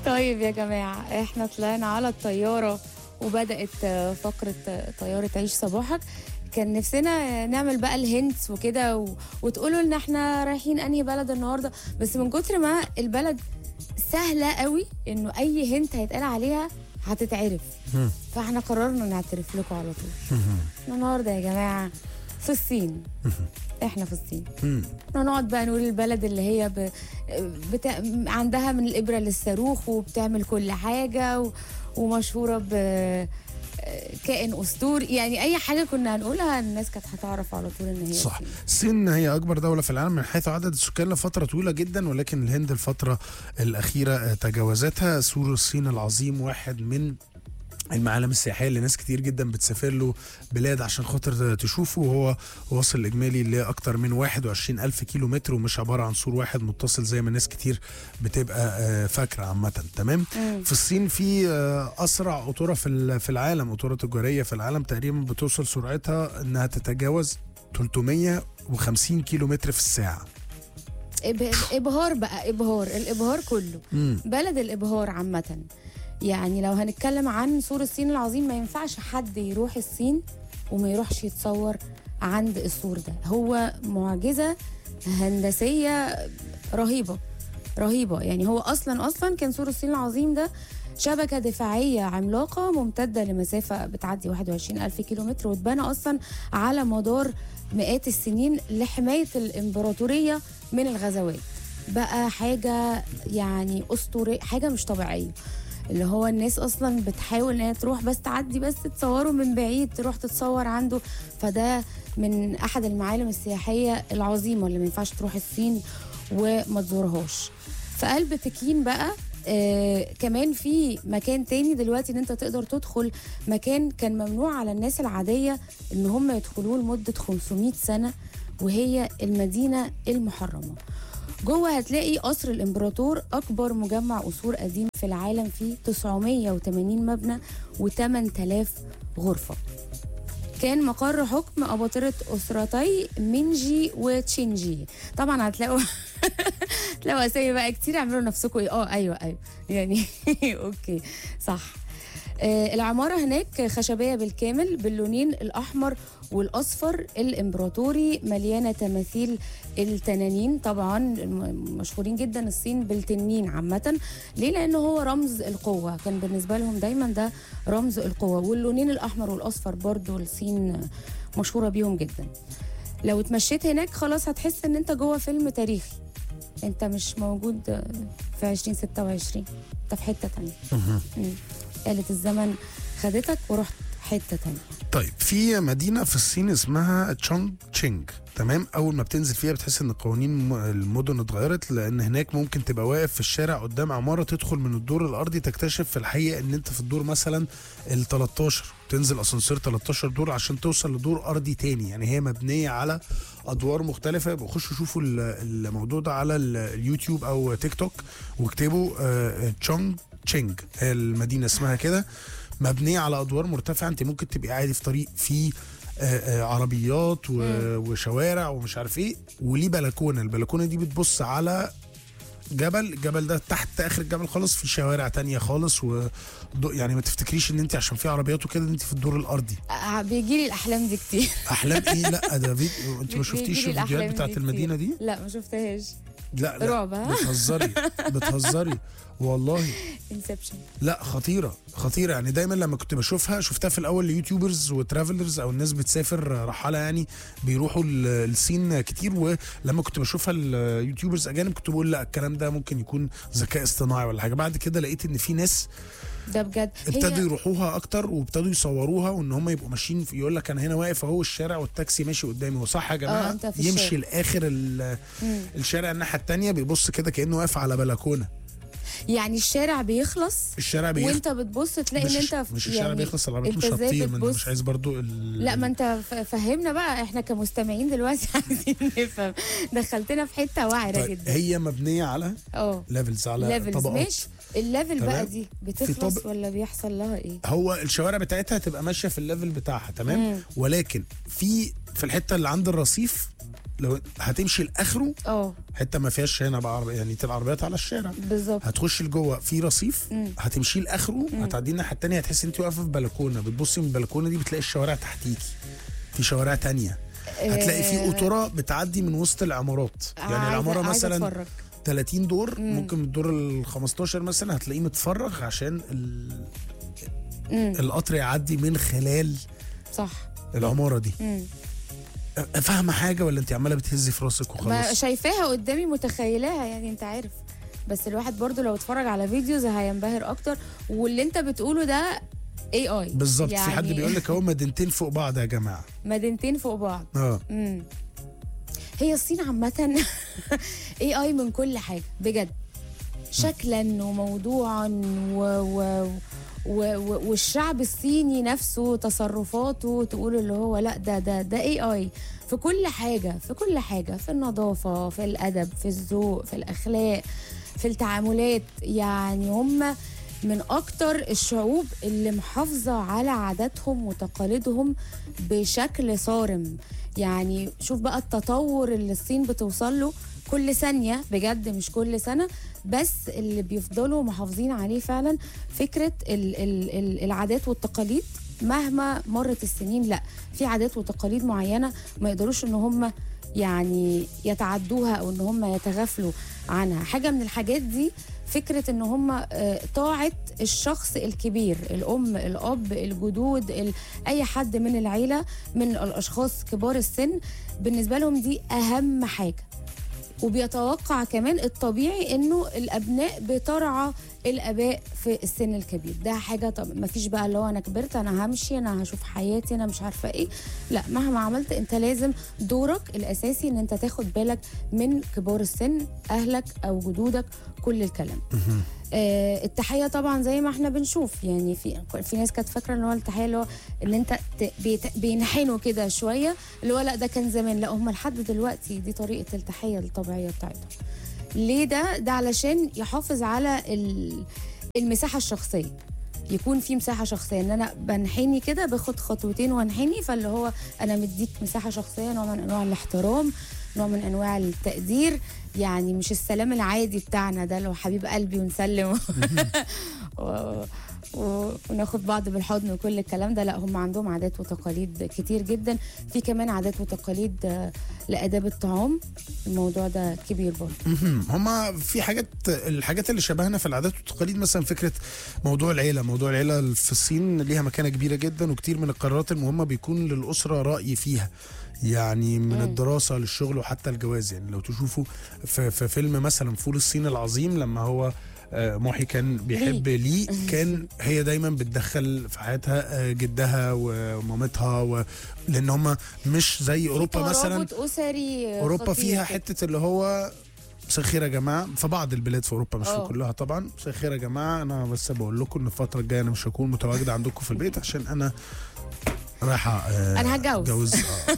طيب يا جماعة احنا طلعنا على الطيارة وبدأت آه، فقرة آه، طيارة عيش صباحك كان نفسنا نعمل بقى الهنتس وكده و... وتقولوا لنا احنا رايحين انهي بلد النهارده بس من كتر ما البلد سهله قوي انه اي هنت هيتقال عليها هتتعرف فاحنا قررنا نعترف لكم على طول احنا النهارده يا جماعه في الصين احنا في الصين مم. احنا نقعد بقى نقول البلد اللي هي ب... بتا... عندها من الابره للصاروخ وبتعمل كل حاجه و... ومشهوره ب كائن اسطوري يعني اي حاجه كنا هنقولها الناس كانت هتعرف على طول ان هي صح الصين. الصين هي اكبر دوله في العالم من حيث عدد السكان لفتره طويله جدا ولكن الهند الفتره الاخيره آه، تجاوزتها سور الصين العظيم واحد من المعالم السياحيه اللي ناس كتير جدا بتسافر له بلاد عشان خاطر تشوفه وهو واصل الاجمالي لاكتر من 21 الف كيلو متر ومش عباره عن سور واحد متصل زي ما ناس كتير بتبقى آه، فاكره عامه تمام مم. في الصين في آه، اسرع قطوره في ال- في العالم قطوره تجاريه في العالم تقريبا بتوصل سرعتها انها تتجاوز 350 كيلو متر في الساعه إب... ابهار بقى ابهار الابهار كله مم. بلد الابهار عامه يعني لو هنتكلم عن سور الصين العظيم ما ينفعش حد يروح الصين وما يروحش يتصور عند السور ده هو معجزه هندسيه رهيبه رهيبه يعني هو اصلا اصلا كان سور الصين العظيم ده شبكة دفاعية عملاقة ممتدة لمسافة بتعدي 21 ألف كيلومتر واتبنى أصلا على مدار مئات السنين لحماية الإمبراطورية من الغزوات بقى حاجة يعني أسطورية حاجة مش طبيعية اللي هو الناس اصلا بتحاول ان هي تروح بس تعدي بس تصوره من بعيد تروح تتصور عنده فده من احد المعالم السياحيه العظيمه اللي ما ينفعش تروح الصين وما تزورهاش في قلب بكين بقى آه كمان في مكان تاني دلوقتي ان انت تقدر تدخل مكان كان ممنوع على الناس العاديه ان هم يدخلوه لمده 500 سنه وهي المدينه المحرمه جوه هتلاقي قصر الامبراطور اكبر مجمع قصور قديم في العالم فيه 980 مبنى و8000 غرفه كان مقر حكم أباطرة أسرتي مينجي وتشينجي طبعا هتلاقوا هتلاقوا أسامي بقى كتير اعملوا نفسكم إيه اه أيوه أيوه يعني أوكي صح آه، العمارة هناك خشبية بالكامل باللونين الأحمر والأصفر الإمبراطوري مليانة تماثيل التنانين طبعا م- مشهورين جدا الصين بالتنين عامة ليه لأنه هو رمز القوة كان بالنسبة لهم دايما ده رمز القوة واللونين الأحمر والأصفر برضو الصين مشهورة بيهم جدا لو اتمشيت هناك خلاص هتحس ان انت جوه فيلم تاريخي انت مش موجود في 2026 انت في حتة تانية مم. آلة الزمن خدتك ورحت حتة تانية طيب في مدينة في الصين اسمها تشونغ تشينج تمام أول ما بتنزل فيها بتحس إن قوانين م- المدن اتغيرت لأن هناك ممكن تبقى واقف في الشارع قدام عمارة تدخل من الدور الأرضي تكتشف في الحقيقة إن أنت في الدور مثلا ال 13 تنزل أسانسير 13 دور عشان توصل لدور أرضي تاني يعني هي مبنية على أدوار مختلفة يبقى خشوا شوفوا ال- الموضوع ده على ال- اليوتيوب أو تيك توك واكتبوا آه، تشونغ تشينج هي المدينة اسمها كده مبنيه على ادوار مرتفعه انت ممكن تبقي عادي في طريق فيه آه، آه، عربيات و- وشوارع ومش عارف ايه وليه بلكونه البلكونه دي بتبص على جبل الجبل ده تحت اخر الجبل خالص في شوارع تانية خالص و يعني ما تفتكريش ان انت عشان في عربيات وكده انت في الدور الارضي بيجي لي الأحلام دي كتير احلام ايه لا ده فيديو انت ما شفتيش بيجيلي الفيديوهات الأحلام بتاعت دي المدينه كتير. دي لا ما شفتهاش لا لا رعب، ها؟ بتهزري بتهزري والله انسبشن لا خطيرة خطيرة يعني دايما لما كنت بشوفها شفتها في الأول ليوتيوبرز وترافلرز أو الناس بتسافر رحالة يعني بيروحوا ال- الصين كتير ولما كنت بشوفها اليوتيوبرز أجانب كنت بقول لا الكلام ده ممكن يكون ذكاء اصطناعي ولا حاجة بعد كده لقيت إن في ناس ده بجد ابتدوا هي يروحوها أكتر وابتدوا يصوروها وإن هم يبقوا ماشيين في- يقول لك أنا هنا واقف أهو الشارع والتاكسي ماشي قدامي وصح يا جماعة أنت في يمشي الشارع. لآخر ال- مم. الشارع الناحية التانية بيبص كده كأنه واقف على بلكونة يعني الشارع بيخلص الشارع بيخلص وانت بتبص تلاقي ان مش, انت في- مش الشارع يعني بيخلص العربيات انت مش ازاي هتطير ما أنا بتبص؟ مش عايز برضو ال... لا ما انت ف- فهمنا بقى احنا كمستمعين دلوقتي عايزين نفهم دخلتنا في حته وعره طيب جدا هي مبنيه على اه ليفلز على ليفلز طبقات ماشي الليفل تمام. بقى دي بتخلص طب- ولا بيحصل لها ايه هو الشوارع بتاعتها هتبقى ماشيه في الليفل بتاعها تمام مم. ولكن في في الحته اللي عند الرصيف لو هتمشي لاخره اه حته ما فيهاش هنا بقى عرب- يعني تبقى عربيات على الشارع بالظبط هتخش لجوه في رصيف مم. هتمشي لاخره هتعدي الناحيه التانيه هتحسي انت واقفه في بلكونه بتبصي من البلكونه دي بتلاقي الشوارع تحتيكي في شوارع تانية هتلاقي في آه، قطوره بتعدي من وسط العمارات يعني عايزة- العماره عايزة مثلا أتفرج. 30 دور مم. ممكن من الدور ال 15 مثلا هتلاقيه متفرغ عشان ال- مم. القطر يعدي من خلال صح العماره دي مم. فاهمه حاجه ولا انت عماله بتهزي في راسك ما وخلاص شايفاها قدامي متخيلاها يعني انت عارف بس الواحد برضو لو اتفرج على فيديوز هينبهر اكتر واللي انت بتقوله ده اي اي بالظبط يعني في حد بيقول لك اهو مدينتين فوق بعض يا جماعه مدينتين فوق بعض اه امم هي الصين عامة اي اي من كل حاجة بجد شكلا وموضوعا و و و و والشعب الصيني نفسه تصرفاته تقول اللي هو لا ده ده ده اي اي في كل حاجة في كل حاجة في النظافة في الأدب في الذوق في الأخلاق في التعاملات يعني هم من أكتر الشعوب اللي محافظة على عاداتهم وتقاليدهم بشكل صارم يعني شوف بقى التطور اللي الصين بتوصل له كل ثانية بجد مش كل سنة بس اللي بيفضلوا محافظين عليه فعلا فكرة ال ال ال العادات والتقاليد مهما مرت السنين لا في عادات وتقاليد معينة ما يقدروش ان هم يعني يتعدوها او ان هم يتغافلوا عنها حاجة من الحاجات دي فكرة ان هم آه، طاعة الشخص الكبير الام الاب الجدود ال- اي حد من العيلة من الاشخاص كبار السن بالنسبة لهم دي اهم حاجة وبيتوقع كمان الطبيعي انه الابناء بترعى الاباء في السن الكبير ده حاجه طب ما فيش بقى اللي هو انا كبرت انا همشي انا هشوف حياتي انا مش عارفه ايه لا مهما عملت انت لازم دورك الاساسي ان انت تاخد بالك من كبار السن اهلك او جدودك كل الكلام آه التحيه طبعا زي ما احنا بنشوف يعني في في ناس كانت فاكره ان هو التحيه اللي هو ان انت ت- بيت- بينحنوا كده شويه اللي هو لا ده كان زمان لا هم لحد دلوقتي دي طريقه التحيه الطبيعيه بتاعتهم ليه ده ده علشان يحافظ على ال- المساحه الشخصيه يكون في مساحه شخصيه ان انا بنحني كده باخد خطوتين وانحني فاللي هو انا مديك مساحه شخصيه نوع من انواع الاحترام نوع من انواع التقدير يعني مش السلام العادي بتاعنا ده لو حبيب قلبي ونسلم و... و... وناخد بعض بالحضن وكل الكلام ده لا هم عندهم عادات وتقاليد كتير جدا في كمان عادات وتقاليد آه، لاداب الطعام الموضوع ده كبير برضه مهم. هما في حاجات الحاجات اللي شبهنا في العادات والتقاليد مثلا فكره موضوع العيله موضوع العيله في الصين ليها مكانه كبيره جدا وكتير من القرارات المهمه بيكون للاسره راي فيها يعني من مم. الدراسه للشغل وحتى الجواز يعني لو تشوفوا في, في فيلم مثلا فول الصين العظيم لما هو آه، محي كان بيحب لي كان هي دايما بتدخل في حياتها آه، جدها ومامتها و... لان هم مش زي اوروبا مثلا ترابط اسري اوروبا خطير فيها كده. حته اللي هو مساء الخير يا جماعه في بعض البلاد في اوروبا مش في اه. كلها طبعا مساء الخير يا جماعه انا بس بقول لكم ان الفتره الجايه انا مش هكون متواجد عندكم في البيت عشان انا رايحه آه، أنا هتجوز. اتجوز اه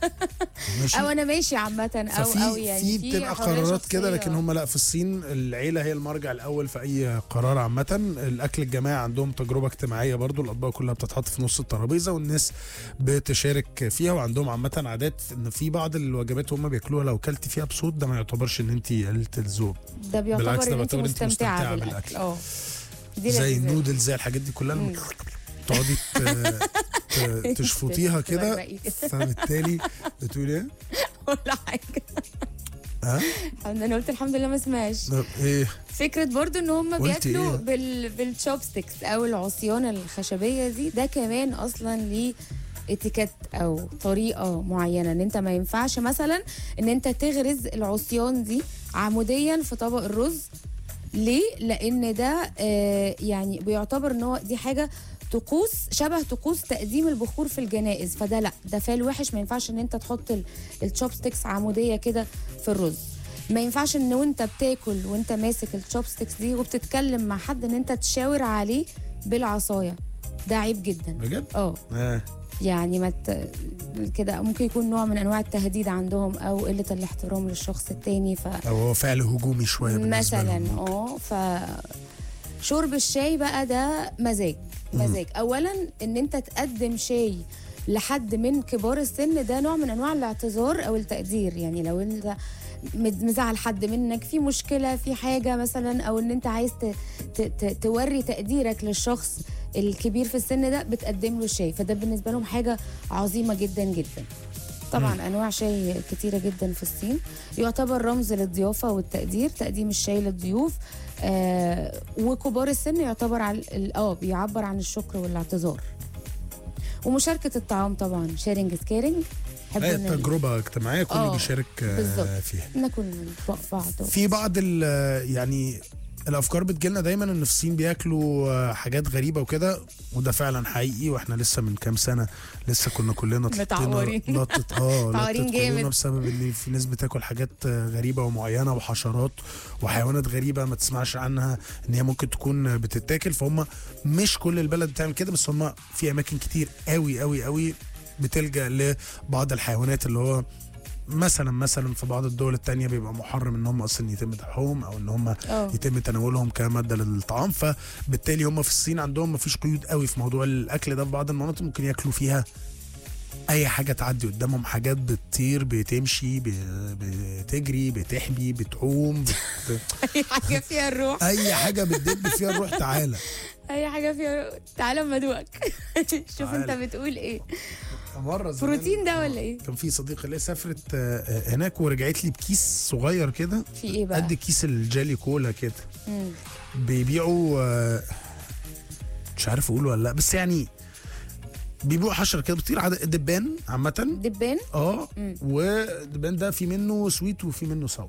ماشي او انا ماشي عامه او ففي او يعني في بتبقى حرية قرارات كده شخصية. لكن هم لا في الصين العيله هي المرجع الاول في اي قرار عامه الاكل الجماعي عندهم تجربه اجتماعيه برضو الاطباق كلها بتتحط في نص الترابيزه والناس بتشارك فيها وعندهم عامه عادات ان في بعض الوجبات هم بياكلوها لو كلت فيها بصوت ده ما يعتبرش ان انت قلت الذوق ده بالعكس، بيعتبر ده ان انت بيعتبر انت مستمتعه مستمتعة بالاكل بالأكل. اه دي زي لذيذة. النودلز زي الحاجات دي كلها لما مم. تقعدي ت- ت- تشفطيها كده تبرقي. فبالتالي بتقولي ايه؟ ولا حاجه ها؟ الحمد لله قلت الحمد لله ما سمعش طب ايه؟ فكره برضو ان هم قلت بياكلوا إيه؟ بال بالشوبستكس او العصيان الخشبيه دي ده كمان اصلا ليه اتيكيت او طريقه معينه ان انت ما ينفعش مثلا ان انت تغرز العصيان دي عموديا في طبق الرز ليه لان ده آه يعني بيعتبر ان هو دي حاجه طقوس شبه طقوس تقديم البخور في الجنائز فده لا ده فعل وحش ما ينفعش ان انت تحط ال- الشوبستكس عموديه كده في الرز ما ينفعش ان وانت بتاكل وانت ماسك الشوبستكس دي وبتتكلم مع حد ان انت تشاور عليه بالعصايه ده عيب جدا بجد؟ اه آه. يعني ما ت... كده ممكن يكون نوع من انواع التهديد عندهم او قله الاحترام للشخص التاني ف او هو فعل هجومي شويه بالنسبه مثلا لهم. اه ف شرب الشاي بقى ده مزاج مزاج اولا ان انت تقدم شاي لحد من كبار السن ده نوع من انواع الاعتذار او التقدير يعني لو انت مد- مزعل حد منك في مشكله في حاجه مثلا او ان انت عايز ت- ت- ت- توري تقديرك للشخص الكبير في السن ده بتقدم له الشاي فده بالنسبه لهم حاجه عظيمه جدا جدا طبعا انواع شاي كتيره جدا في الصين يعتبر رمز للضيافه والتقدير تقديم الشاي للضيوف آه وكبار السن يعتبر على ال- اه بيعبر عن الشكر والاعتذار ومشاركه الطعام طبعا شيرنج سكيرنج هي تجربه اجتماعيه كله آه، بيشارك آه، بالظبط. فيها ناكل من بق بعض في بعض ال- يعني الافكار بتجيلنا دايما ان في الصين بياكلوا آه، حاجات غريبه وكده وده فعلا حقيقي واحنا لسه من كام سنه لسه كنا كلنا متعورين. لطت اه متعورين لطت كورونا جامد. بسبب ان في ناس بتاكل حاجات آه، غريبه ومعينه وحشرات وحيوانات غريبه ما تسمعش عنها ان هي ممكن تكون بتتاكل فهم مش كل البلد بتعمل كده بس هم في اماكن كتير قوي قوي قوي بتلجا لبعض الحيوانات اللي هو مثلا مثلا في بعض الدول التانية بيبقى محرم ان هم اصلا يتم ذبحهم او ان هم اه يتم تناولهم كماده للطعام فبالتالي هم في الصين عندهم مفيش قيود قوي في موضوع الاكل ده في بعض المناطق ممكن ياكلوا فيها اي حاجه تعدي قدامهم حاجات بتطير بتمشي ب- بتجري بتحبي بتعوم بت... اي حاجه فيها الروح اي حاجه بتدب فيها الروح تعالى اي حاجه فيها روح تعالى اما ادوقك شوف انت تعالى. بتقول ايه مره زمان بروتين ده ولا ايه كان في صديقه ليا سافرت آه، آه، هناك ورجعت لي بكيس صغير كده في ايه بقى قد كيس الجيلي كولا كده مم. بيبيعوا آه، مش عارف اقول ولا لا بس يعني بيبيعوا حشره كده بتطير عاد- دبان عامه دبان اه مم. والدبان ده في منه سويت وفي منه ساور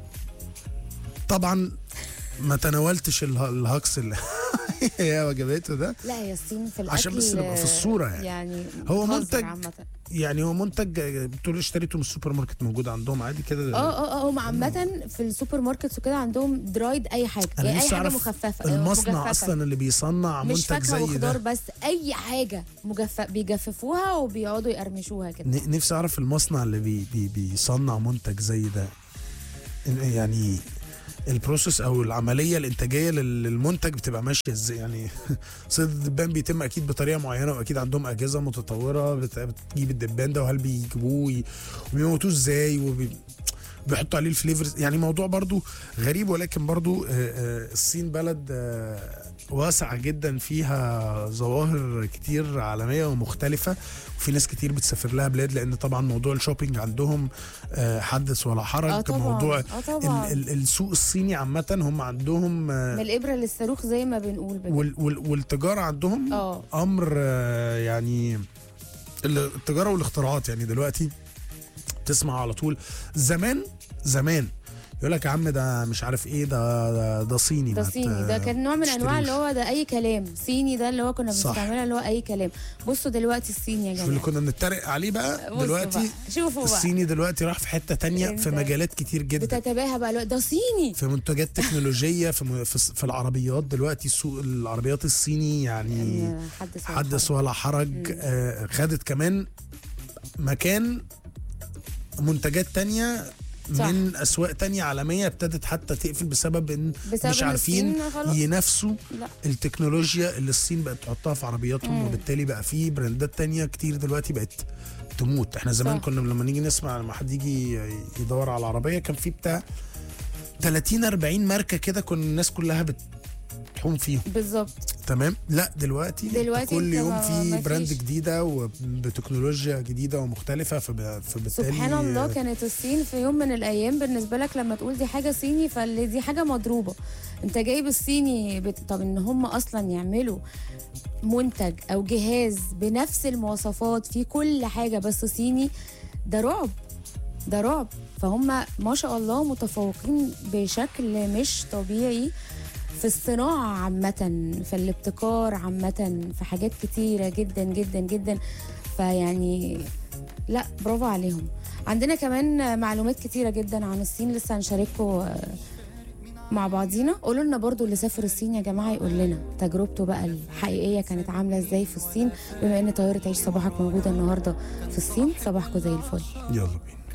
طبعا ما تناولتش اله- الهكس اللي هي وجبته ده لا يا الصين في الاكل عشان بس نبقى في الصورة يعني. يعني هو بتهزر منتج عامة. يعني هو منتج آه، بتقول اشتريته من السوبر ماركت موجود عندهم عادي كده اه اه اه هم عامة في السوبر ماركتس وكده عندهم درايد اي حاجة انا يعني اي نفسي حاجة اعرف مخففة آه، المصنع مجففة. اصلا اللي بيصنع مش منتج فاكهة زي وخضار ده بس اي حاجة مجفف بيجففوها وبيقعدوا يقرمشوها كده ن- نفسي اعرف المصنع اللي بي بي بيصنع منتج زي ده إن- يعني البروسيس او العمليه الانتاجيه لل- للمنتج بتبقى ماشيه ازاي يعني صيد الدبان بيتم اكيد بطريقه معينه واكيد عندهم اجهزه متطوره بت- بتجيب الدبان ده وهل بيجيبوه وي- وبيموتوه ازاي وبي بيحطوا عليه الفليفرز يعني موضوع برضو غريب ولكن برضو آه، آه، الصين بلد آه، واسعة جدا فيها ظواهر كتير عالمية ومختلفة وفي ناس كتير بتسافر لها بلاد لأن طبعا موضوع الشوبينج عندهم آه، حدث ولا حرج اه طبعا موضوع اه طبعا ال- ال- السوق الصيني عامة هم عندهم آه، من الابرة للصاروخ زي ما بنقول بجد. وال وال والتجارة عندهم اه امر آه، يعني ال- التجاره والاختراعات يعني دلوقتي تسمع على طول زمان زمان يقول لك يا عم ده مش عارف ايه ده ده, ده صيني ده ما ت- صيني ده كان نوع من انواع اللي تشتريش. هو ده اي كلام صيني ده اللي هو كنا صح. بنستعملها اللي هو اي كلام بصوا دلوقتي الصين يا شوف اللي جماعه كنا بنتريق عليه بقى بصوا دلوقتي بقى. شوفوا بقى الصيني دلوقتي راح في حته تانية في انت مجالات كتير جدا بتتباهى بقى الوقت ده صيني في منتجات تكنولوجيه في م- في, في العربيات دلوقتي سوق العربيات الصيني يعني يعني حدث ولا حدث ولا حرج آه خدت كمان مكان منتجات تانية صح. من اسواق تانية عالميه ابتدت حتى تقفل بسبب ان بسبب مش إن عارفين الصين خلاص. ينافسوا لا التكنولوجيا اللي الصين بقت تحطها في عربياتهم مم. وبالتالي بقى في براندات تانية كتير دلوقتي بقت تموت احنا زمان صح. كنا لما نيجي نسمع لما حد يجي يدور على العربيه كان في بتاع 30 40 ماركه كده كنا الناس كلها بتحوم فيهم بالظبط تمام لا دلوقتي دلوقتي كل انت يوم ما- في ما براند فيش. جديده وبتكنولوجيا جديده ومختلفه فب- فبالتالي سبحان الله كانت الصين في يوم من الايام بالنسبه لك لما تقول دي حاجه صيني فاللي دي حاجه مضروبه انت جايب الصيني بت... طب ان هم اصلا يعملوا منتج او جهاز بنفس المواصفات في كل حاجه بس صيني ده رعب ده رعب فهم ما شاء الله متفوقين بشكل مش طبيعي في الصناعة عامة في الابتكار عامة في حاجات كتيرة جدا جدا جدا فيعني لا برافو عليهم عندنا كمان معلومات كتيرة جدا عن الصين لسه هنشارككم آه، مع بعضينا قولوا لنا برضو اللي سافر الصين يا جماعة يقول لنا تجربته بقى الحقيقية كانت عاملة ازاي في الصين بما ان طيارة عيش صباحك موجودة النهاردة في الصين صباحكم زي الفل يلا بينا